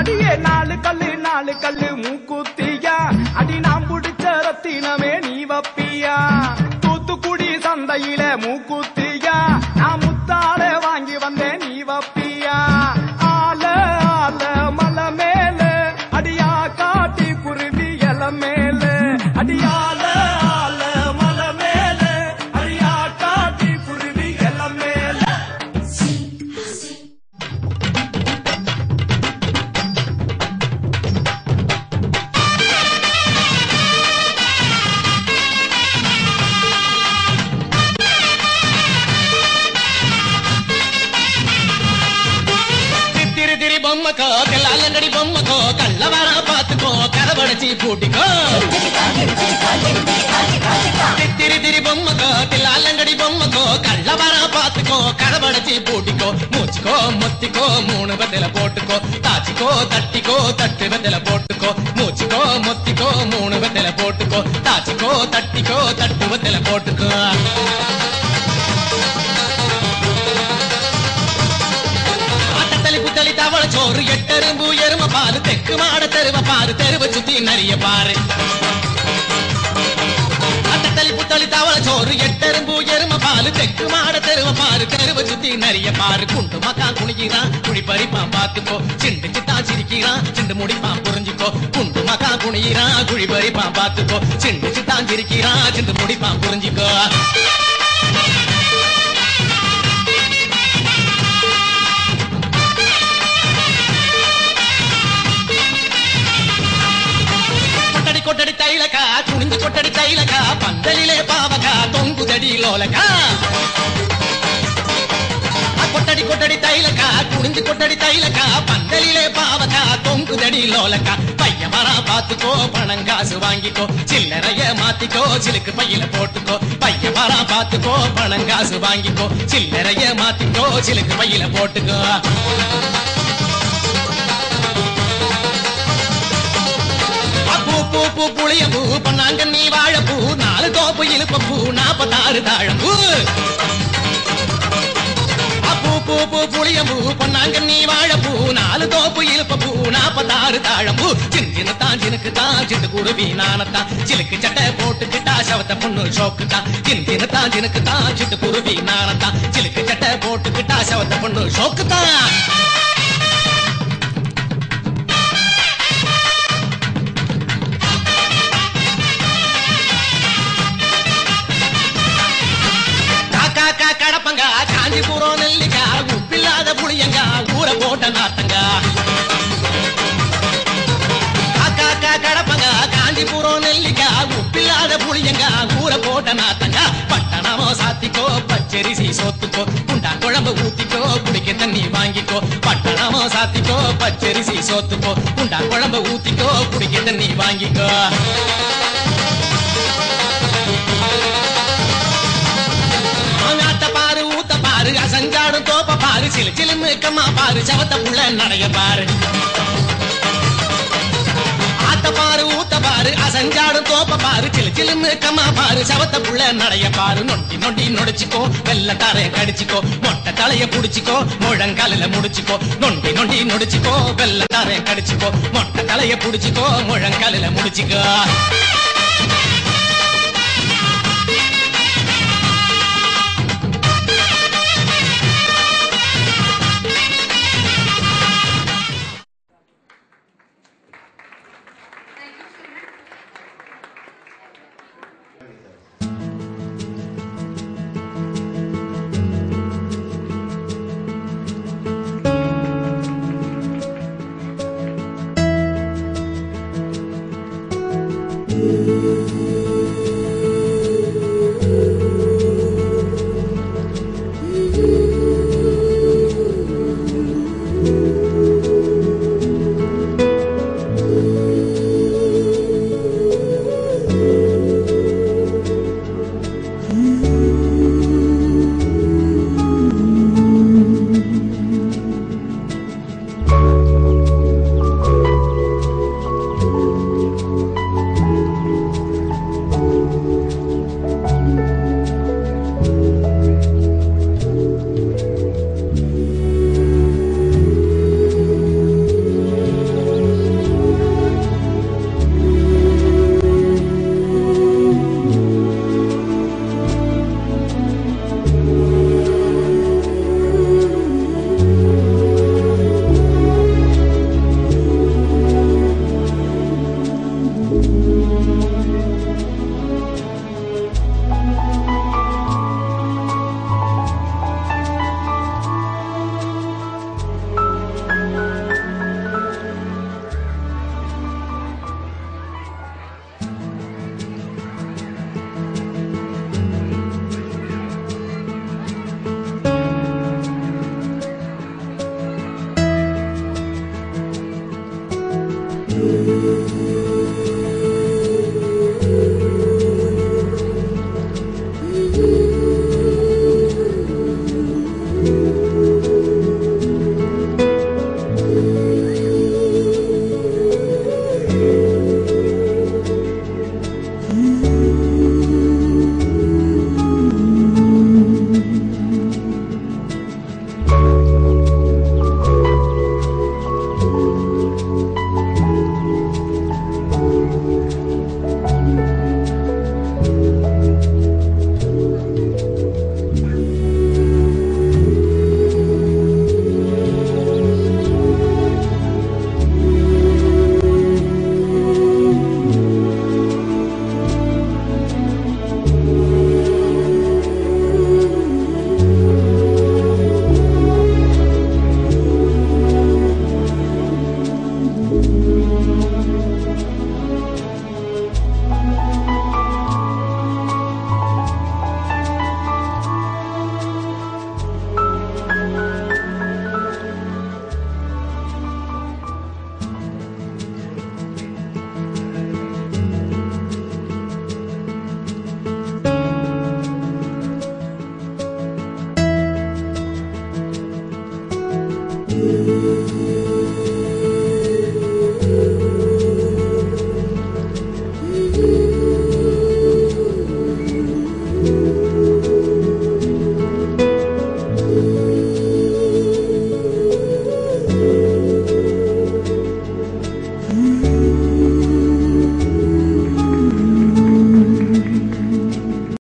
அடியே நாலு கல்லு நாலு கல்லு மூக்குத்தியா அடி நாம் புடிச்ச ரத்தினமே நீ வப்பியா தூத்துக்குடி சந்தையில மூக்குத்தியா நான் முத்தாட வாங்கி வந்தேன் நீ வப்பியா ஆல ஆல மலை மேல அடியா காட்டி குருவி இல மேல அடியால ஆல மலை மேல அடியா காட்டி குருவி இல மேல திரு திரி பொம்மக்கோ கல்லாலங்கடி பொம்மக்கோ கள்ளவரா பாத்துக்கோ கதவடைச்சி பூட்டிக்கோ திரு திரி பொம்மக்கோ கல்லாலங்கடி பொம்மக்கோ கள்ளவரா பாத்துக்கோ கதவடைச்சி பூட்டிக்கோ மூச்சுக்கோ முத்திக்கோ மூணு பத்தில போட்டுக்கோ தாச்சிக்கோ தட்டிக்கோ தட்டு பத்தில போட்டுக்கோ மூச்சுக்கோ முத்திக்கோ மூணு பத்தில போட்டுக்கோ தாச்சிக்கோ தட்டிக்கோ தட்டு பத்தில போட்டுக்கோ அட்டத்தலி புத்தளி தவள சோறு எட்டெரும்பு எரும பாரு தெக்கு மாட தெருவ பாரு தெருவ சுத்தி நிறைய பாரு அட்டத்தலி புத்தளி தவள சோறு எட்டெரும்பு எரும பாரு தெக்கு மாட தெருவ பாரு தெருவ சுத்தி நிறைய பாரு குண்டு மக்கா குனிக்கிறான் குழி பறிப்பான் பாத்துக்கோ சிண்டு சித்தா சிரிக்கிறான் சிண்டு முடிப்பான் புரிஞ்சுக்கோ குண்டு மக்கா குனிகிறான் குழி பறிப்பான் பாத்துக்கோ சிண்டு சித்தா சிரிக்கிறான் சிண்டு முடிப்பான் புரிஞ்சுக்கோ கொட்டடி கொட்டடி தைலக்கா குனிஞ்சு கொட்டடி தைலக்கா பந்தலிலே பாவக்கா தொங்குதடி லோலக்கா கொட்டடி கொட்டடி தைலக்கா குனிஞ்சு கொட்டடி தைலக்கா பந்தலிலே பாவக்கா தொங்குதடி லோலக்கா பையன் வரா பாத்துக்கோ பணம் காசு வாங்கிக்கோ சில்லறைய மாத்திக்கோ சிலுக்கு பையில போட்டுக்கோ பையன் வரா பாத்துக்கோ பணம் காசு வாங்கிக்கோ சில்லறைய மாத்திக்கோ சிலுக்கு பையில போட்டுக்கோ பூ பூ பூ புளிய பூ பண்ணாங்க நீ வாழப்பூ நாலு தோப்பு இழுப்ப பூ நாப்பத்தாறு தாழம்பூ பூ பூ பூ புளிய பூ பண்ணாங்க நீ வாழப்பூ நாலு தோப்பு இழுப்ப பூ நாப்பத்தாறு தாழம்பூ சின்ன சின்ன தான் சினுக்கு தான் சிண்டு குருவி நானத்தான் சிலுக்கு சட்டை போட்டுக்கிட்டா சவத்த பொண்ணு ஷோக்கு தான் சின்ன சின்ன தான் சினுக்கு தான் சிண்டு குருவி நானத்தான் சிலுக்கு சட்டை போட்டுக்கிட்டா சவத்த பொண்ணு ஷோக்கு தான் காக்கா கா கடப்பங்க காஞ்சிபுரம் நெல்லிக்கா உப்பில்லாத புளியங்க ஊற போட்ட நாத்தங்க காக்கா கா கடப்பங்க காஞ்சிபுரம் நெல்லிக்கா உப்பில்லாத புளியங்க ஊற போட்ட நாத்தங்க பட்டணமோ சாத்திக்கோ பச்சரிசி சோத்துக்கோ குண்டா குழம்பு ஊத்திக்கோ குடிக்க தண்ணி வாங்கிக்கோ பட்டணமோ சாத்திக்கோ பச்சரிசி சோத்துக்கோ குண்டா குழம்பு ஊத்திக்கோ குடிக்க தண்ணி வாங்கிக்கோ ஆத்த பாரு ஊத்த பாரு அசஞ்சாடும் தோப்ப பாரு சிலு சிலுமு கம்மா பாரு சவத்த புள்ள நடைய பாரு ஆத்த பாரு ஊத்த பாரு அசஞ்சாடும் தோப்ப பாரு சிலு சிலுமு கம்மா பாரு சவத்த புள்ள நடைய பாரு நொண்டி நொண்டி நொடிச்சுக்கோ வெள்ள தரைய கடிச்சுக்கோ மொட்டை தலைய புடிச்சுக்கோ முழங்காலில முடிச்சுக்கோ நொண்டி நொண்டி நொடிச்சுக்கோ வெள்ள தரைய கடிச்சுக்கோ மொட்டை தலைய புடிச்சுக்கோ முழங்காலில முடிச்சுக்கோ Thank Thank